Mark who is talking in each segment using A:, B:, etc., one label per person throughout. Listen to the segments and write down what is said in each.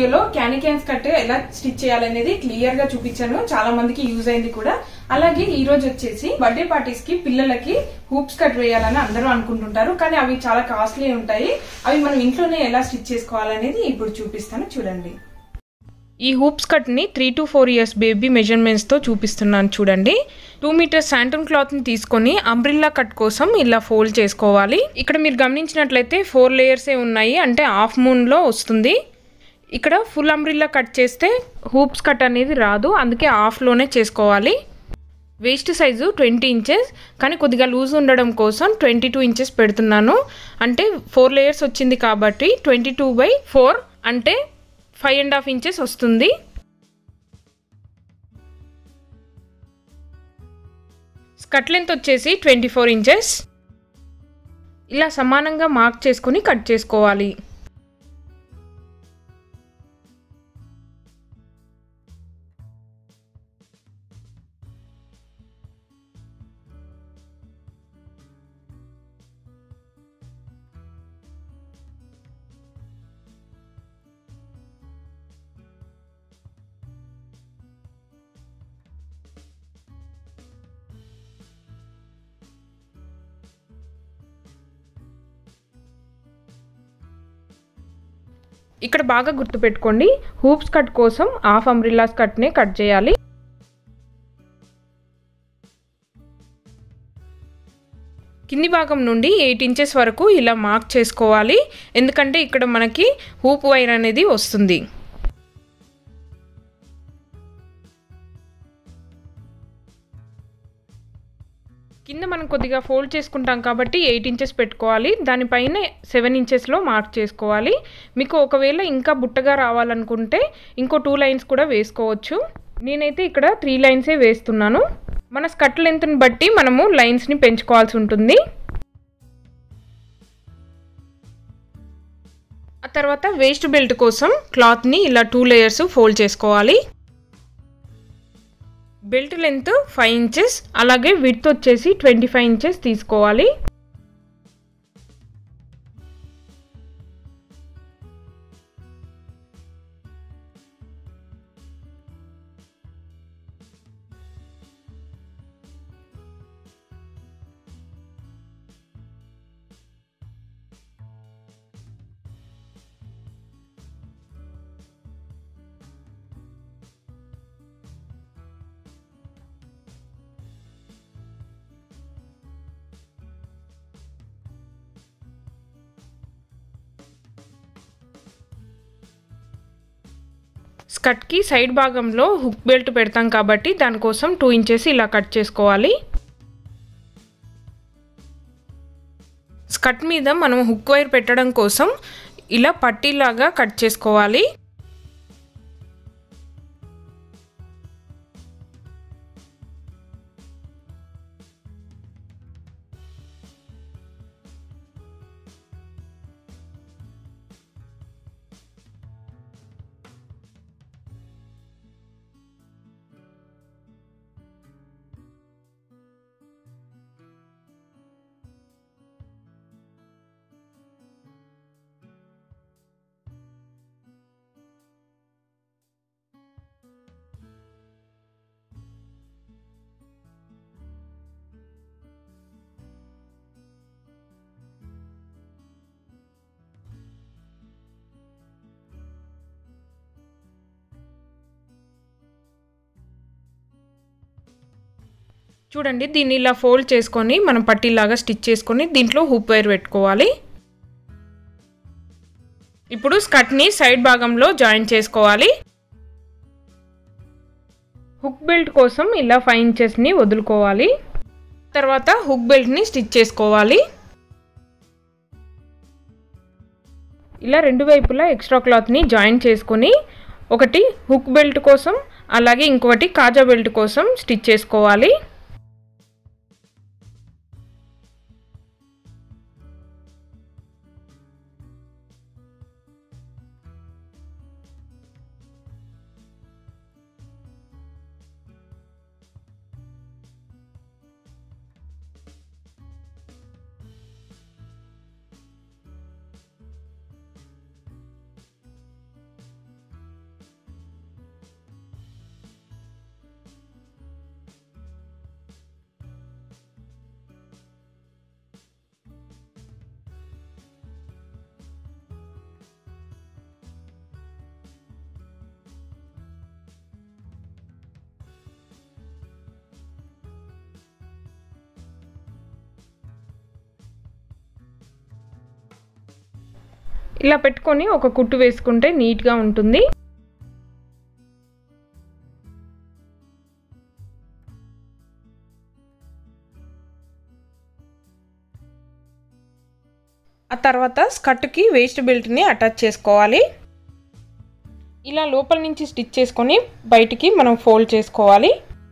A: వీడియోలో క్యానీ క్యాన్స్ కట్ ఎలా స్టిచ్ చేయాలనేది క్లియర్ గా చూపించాను చాలా మందికి యూజ్ అయింది కూడా అలాగే ఈ రోజు వచ్చేసి బర్త్డే పార్టీస్ కి పిల్లలకి హూప్స్ కట్ వేయాలని అందరూ అనుకుంటుంటారు కానీ అవి చాలా కాస్ట్లీ ఉంటాయి అవి మనం ఇంట్లోనే ఎలా స్టిచ్ చేసుకోవాలనేది ఇప్పుడు చూపిస్తాను చూడండి ఈ హూప్స్ కట్ని three to four years baby మెజర్మెంట్స్తో చూపిస్తున్నాను చూడండి టూ మీటర్స్ శాంటన్ క్లాత్ని తీసుకొని అంబ్రిల్లా కట్ కోసం ఇలా ఫోల్డ్ చేసుకోవాలి ఇక్కడ మీరు గమనించినట్లయితే ఫోర్ లేయర్సే ఉన్నాయి అంటే హాఫ్ మూన్లో వస్తుంది ఇక్కడ ఫుల్ అంబ్రిల్లా కట్ చేస్తే హూప్స్ కట్ అనేది రాదు అందుకే హాఫ్లోనే చేసుకోవాలి వేస్ట్ సైజు ట్వంటీ ఇంచెస్ కానీ కొద్దిగా లూజ్ ఉండడం కోసం ట్వంటీ టూ ఇంచెస్ పెడుతున్నాను అంటే ఫోర్ లేయర్స్ వచ్చింది కాబట్టి ట్వంటీ టూ బై ఫోర్ అంటే ఫైవ్ అండ్ హాఫ్ ఇంచెస్ వస్తుంది స్కట్ లెంత్ వచ్చేసి ట్వంటీ ఫోర్ ఇంచెస్ ఇలా సమానంగా మార్క్ చేసుకొని కట్ చేసుకోవాలి ఇక్కడ బాగా గుర్తుపెట్టుకోండి హూప్స్ కట్ కోసం హాఫ్ అంబ్రిల్లాస్ కట్నే కట్ చేయాలి కింది భాగం నుండి ఎయిట్ ఇంచెస్ వరకు ఇలా మార్క్ చేసుకోవాలి ఎందుకంటే ఇక్కడ మనకి హూప్ వైర్ అనేది వస్తుంది కింద మనం కొద్దిగా ఫోల్డ్ చేసుకుంటాం కాబట్టి ఎయిట్ ఇంచెస్ పెట్టుకోవాలి దానిపైన సెవెన్ ఇంచెస్లో మార్క్ చేసుకోవాలి మీకు ఒకవేళ ఇంకా బుట్టగా రావాలనుకుంటే ఇంకో టూ లైన్స్ కూడా వేసుకోవచ్చు నేనైతే ఇక్కడ త్రీ లైన్సే వేస్తున్నాను మన స్కట్ లెంత్ని బట్టి మనము లైన్స్ని పెంచుకోవాల్సి ఉంటుంది ఆ తర్వాత వేస్ట్ బెల్ట్ కోసం క్లాత్ని ఇలా టూ లేయర్స్ ఫోల్డ్ చేసుకోవాలి బెల్ట్ లెంత్ ఫైవ్ ఇంచెస్ అలాగే విడ్త్ వచ్చేసి ట్వంటీ ఫైవ్ ఇంచెస్ తీసుకోవాలి స్కర్ట్కి సైడ్ భాగంలో హుక్ బెల్ట్ పెడతాం కాబట్టి దానికోసం టూ ఇంచెస్ ఇలా కట్ చేసుకోవాలి స్కర్ట్ మీద మనం హుక్ వైర్ పెట్టడం కోసం ఇలా పట్టీలాగా కట్ చేసుకోవాలి చూడండి దీన్ని ఇలా ఫోల్డ్ చేసుకొని మనం పట్టీలాగా స్టిచ్ చేసుకొని దీంట్లో హూప్ వైర్ పెట్టుకోవాలి ఇప్పుడు స్కర్ట్ని సైడ్ భాగంలో జాయిన్ చేసుకోవాలి హుక్ బెల్ట్ కోసం ఇలా ఫైవ్ ఇంచెస్ని వదులుకోవాలి తర్వాత హుక్ బెల్ట్ని స్టిచ్ చేసుకోవాలి ఇలా రెండు వైపులా ఎక్స్ట్రా క్లాత్ని జాయిన్ చేసుకొని ఒకటి హుక్ బెల్ట్ కోసం అలాగే ఇంకొకటి కాజా బెల్ట్ కోసం స్టిచ్ చేసుకోవాలి ఇలా పెట్టుకొని ఒక కుట్టు వేసుకుంటే నీట్గా ఉంటుంది ఆ తర్వాత స్కర్ట్కి వేస్ట్ బెల్ట్ని అటాచ్ చేసుకోవాలి ఇలా లోపల నుంచి స్టిచ్ చేసుకొని బయటికి మనం ఫోల్డ్ చేసుకోవాలి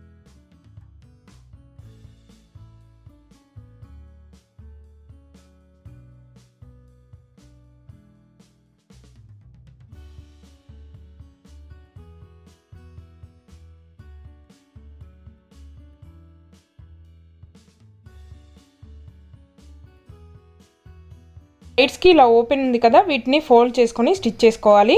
A: సైడ్స్కి ఇలా ఓపెన్ ఉంది కదా వీటిని ఫోల్డ్ చేసుకొని స్టిచ్ చేసుకోవాలి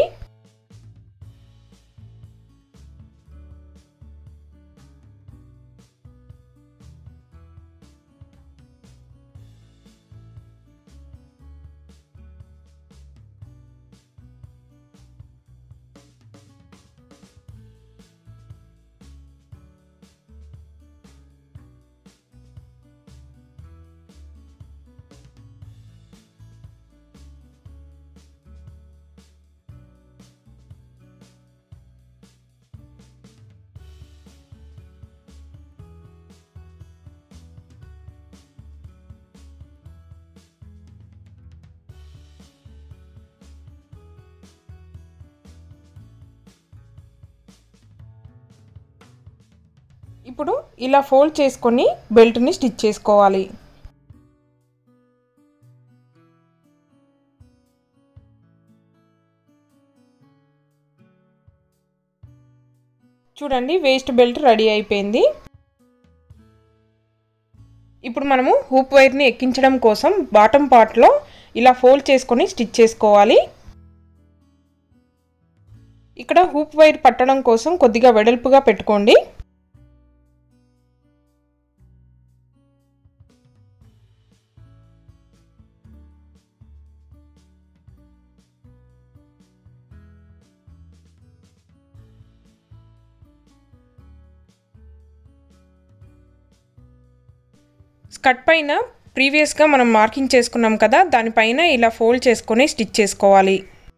A: ఇప్పుడు ఇలా ఫోల్డ్ చేసుకొని బెల్ట్ని స్టిచ్ చేసుకోవాలి చూడండి వేస్ట్ బెల్ట్ రెడీ అయిపోయింది ఇప్పుడు మనము హూప్ వైర్ని ఎక్కించడం కోసం బాటమ్ పార్ట్లో ఇలా ఫోల్డ్ చేసుకొని స్టిచ్ చేసుకోవాలి ఇక్కడ హూప్ వైర్ పట్టడం కోసం కొద్దిగా వెడల్పుగా పెట్టుకోండి స్కర్ట్ పైన ప్రీవియస్గా మనం మార్కింగ్ చేసుకున్నాం కదా దానిపైన ఇలా ఫోల్డ్ చేసుకొని స్టిచ్ చేసుకోవాలి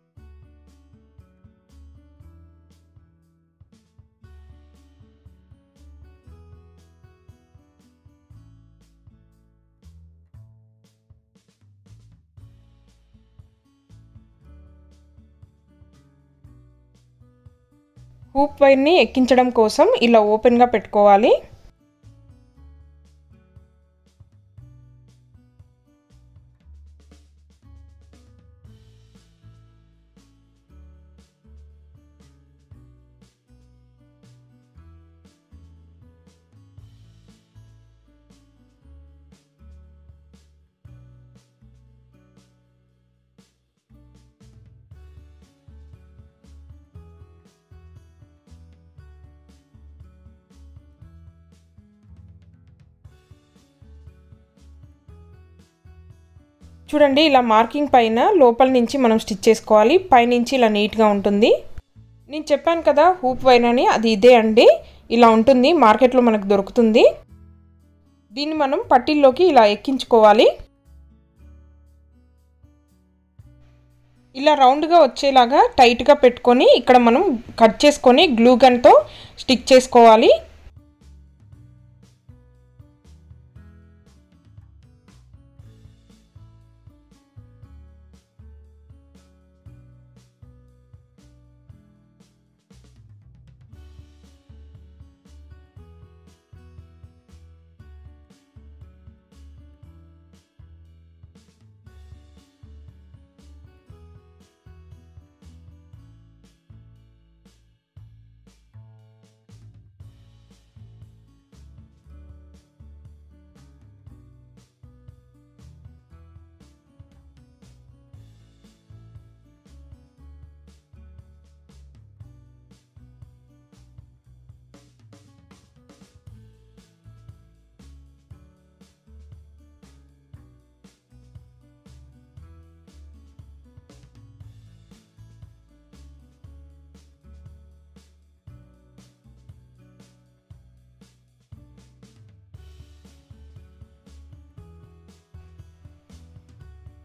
A: హూప్ వైర్ని ఎక్కించడం కోసం ఇలా ఓపెన్గా పెట్టుకోవాలి చూడండి ఇలా మార్కింగ్ పైన లోపల నుంచి మనం స్టిచ్ చేసుకోవాలి పైనుంచి ఇలా నీట్గా ఉంటుంది నేను చెప్పాను కదా హూప్ వైర్ అని అది ఇదే అండి ఇలా ఉంటుంది మార్కెట్లో మనకు దొరుకుతుంది దీన్ని మనం పట్టీల్లోకి ఇలా ఎక్కించుకోవాలి ఇలా రౌండ్గా వచ్చేలాగా టైట్గా పెట్టుకొని ఇక్కడ మనం కట్ చేసుకొని గ్లూ గన్తో స్టిక్ చేసుకోవాలి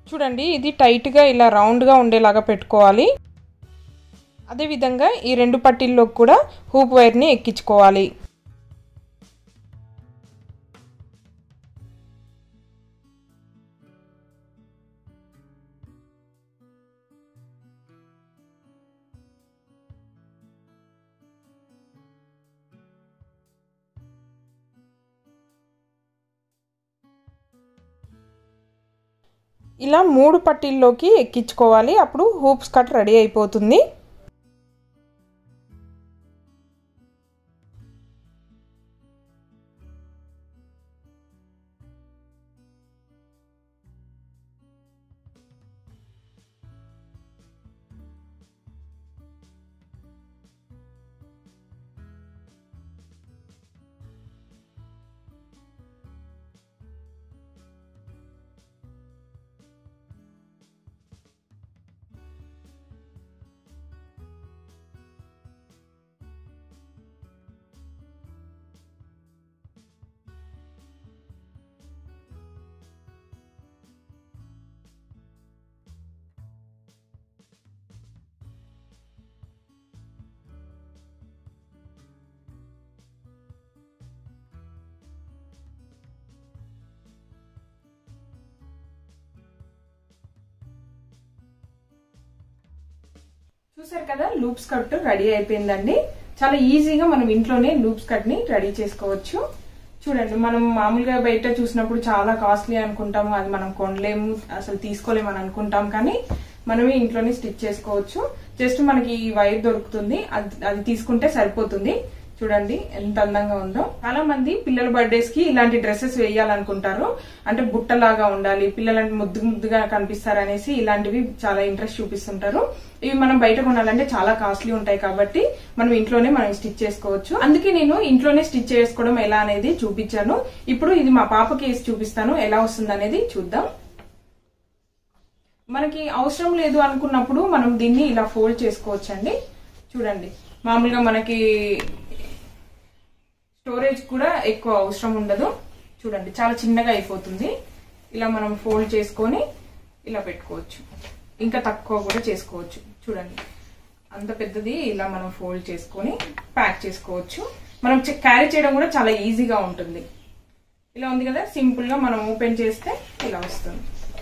A: చూడండి ఇది టైట్గా ఇలా రౌండ్గా ఉండేలాగా పెట్టుకోవాలి అదేవిధంగా ఈ రెండు పట్టీల్లో కూడా హూప్ వైర్ని ఎక్కించుకోవాలి ఇలా మూడు పట్టీల్లోకి ఎక్కించుకోవాలి అప్పుడు హూప్స్ కట్ రెడీ అయిపోతుంది చూసారు కదా లూప్స్ కట్ రెడీ అయిపోయిందండి చాలా ఈజీగా మనం ఇంట్లోనే లూప్స్ కట్ ని రెడీ చేసుకోవచ్చు చూడండి మనం మామూలుగా బయట చూసినప్పుడు చాలా కాస్ట్లీ అనుకుంటాము అది మనం కొనలేము అసలు తీసుకోలేము అని అనుకుంటాం కానీ మనమే ఇంట్లోనే స్టిచ్ చేసుకోవచ్చు జస్ట్ మనకి ఈ వైర్ దొరుకుతుంది అది అది తీసుకుంటే సరిపోతుంది చూడండి ఎంత అందంగా ఉందో చాలా మంది పిల్లల బర్త్డేస్ కి ఇలాంటి డ్రెస్సెస్ వేయాలనుకుంటారు అంటే బుట్టలాగా ఉండాలి పిల్లలంటే ముద్దు ముద్దుగా కనిపిస్తారు అనేసి ఇలాంటివి చాలా ఇంట్రెస్ట్ చూపిస్తుంటారు ఇవి మనం బయట కొనాలంటే చాలా కాస్ట్లీ ఉంటాయి కాబట్టి మనం ఇంట్లోనే మనం స్టిచ్ చేసుకోవచ్చు అందుకే నేను ఇంట్లోనే స్టిచ్ చేసుకోవడం ఎలా అనేది చూపించాను ఇప్పుడు ఇది మా పాపకి వేసి చూపిస్తాను ఎలా వస్తుంది అనేది చూద్దాం మనకి అవసరం లేదు అనుకున్నప్పుడు మనం దీన్ని ఇలా ఫోల్డ్ చేసుకోవచ్చండి చూడండి మామూలుగా మనకి స్టోరేజ్ కూడా ఎక్కువ అవసరం ఉండదు చూడండి చాలా చిన్నగా అయిపోతుంది ఇలా మనం ఫోల్డ్ చేసుకొని ఇలా పెట్టుకోవచ్చు ఇంకా తక్కువ కూడా చేసుకోవచ్చు చూడండి అంత పెద్దది ఇలా మనం ఫోల్డ్ చేసుకొని ప్యాక్ చేసుకోవచ్చు మనం క్యారీ చేయడం కూడా చాలా ఈజీగా ఉంటుంది ఇలా ఉంది కదా సింపుల్ గా మనం ఓపెన్ చేస్తే ఇలా వస్తుంది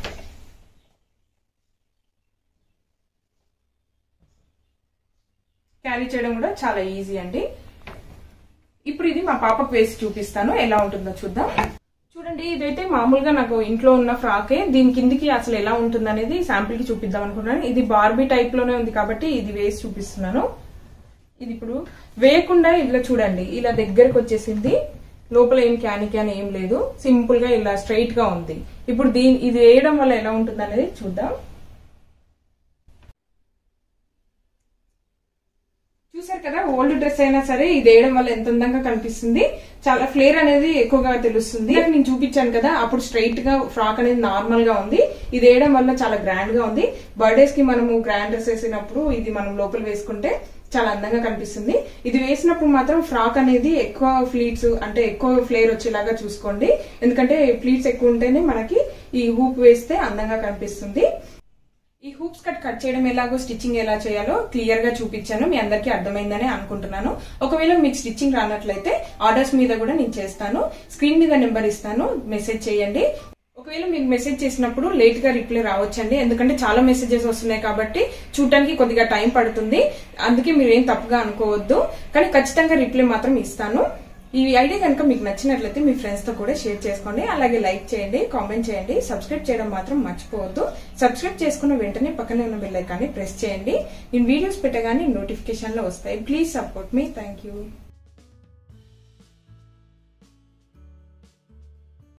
A: క్యారీ చేయడం కూడా చాలా ఈజీ అండి ఇప్పుడు ఇది మా పాపకు వేసి చూపిస్తాను ఎలా ఉంటుందో చూద్దాం చూడండి ఇదైతే మామూలుగా నాకు ఇంట్లో ఉన్న ఫ్రాకే దీని కిందికి అసలు ఎలా ఉంటుంది అనేది శాంపిల్ కి చూపిద్దాం అనుకున్నాను ఇది బార్బీ టైప్ లోనే ఉంది కాబట్టి ఇది వేసి చూపిస్తున్నాను ఇది ఇప్పుడు వేయకుండా ఇలా చూడండి ఇలా దగ్గరకు వచ్చేసింది లోపల ఏం క్యాని క్యాన్ ఏం లేదు సింపుల్ గా ఇలా స్ట్రైట్ గా ఉంది ఇప్పుడు దీని ఇది వేయడం వల్ల ఎలా ఉంటుంది అనేది చూద్దాం చూసారు కదా ఓల్డ్ డ్రెస్ అయినా సరే ఇది వేయడం వల్ల ఎంత అందంగా కనిపిస్తుంది చాలా ఫ్లేర్ అనేది ఎక్కువగా తెలుస్తుంది నేను చూపించాను కదా అప్పుడు స్ట్రైట్ గా ఫ్రాక్ అనేది నార్మల్ గా ఉంది ఇది వేయడం వల్ల చాలా గ్రాండ్ గా ఉంది బర్త్డేస్ కి మనము గ్రాండ్ డ్రెస్ వేసినప్పుడు ఇది మనం లోపల వేసుకుంటే చాలా అందంగా కనిపిస్తుంది ఇది వేసినప్పుడు మాత్రం ఫ్రాక్ అనేది ఎక్కువ ఫ్లీట్స్ అంటే ఎక్కువ ఫ్లేర్ వచ్చేలాగా చూసుకోండి ఎందుకంటే ఫ్లీట్స్ ఎక్కువ ఉంటేనే మనకి ఈ హూప్ వేస్తే అందంగా కనిపిస్తుంది ఈ హూప్స్ కట్ కట్ చేయడం ఎలాగో స్టిచ్చింగ్ ఎలా చేయాలో క్లియర్ గా చూపించాను మీ అందరికీ అర్థమైందని అనుకుంటున్నాను ఒకవేళ మీకు స్టిచ్చింగ్ రానట్లయితే ఆర్డర్స్ మీద కూడా నేను చేస్తాను స్క్రీన్ మీద నెంబర్ ఇస్తాను మెసేజ్ చేయండి ఒకవేళ మీరు మెసేజ్ చేసినప్పుడు లేట్ గా రిప్లై రావచ్చండి ఎందుకంటే చాలా మెసేజెస్ వస్తున్నాయి కాబట్టి చూడటానికి కొద్దిగా టైం పడుతుంది అందుకే మీరు ఏం తప్పుగా అనుకోవద్దు కానీ ఖచ్చితంగా రిప్లై మాత్రం ఇస్తాను ఈ ఐడియా కనుక మీకు నచ్చినట్లయితే మీ ఫ్రెండ్స్ తో కూడా షేర్ చేసుకోండి అలాగే లైక్ చేయండి కామెంట్ చేయండి సబ్స్క్రైబ్ చేయడం మాత్రం మర్చిపోవద్దు సబ్స్క్రైబ్ చేసుకున్న వెంటనే పక్కనే ఉన్న బెల్ ఐకాన్ని ప్రెస్ చేయండి నేను వీడియోస్ పెట్టగానే నోటిఫికేషన్ లో వస్తాయి ప్లీజ్ సపోర్ట్ మీ థ్యాంక్ యూ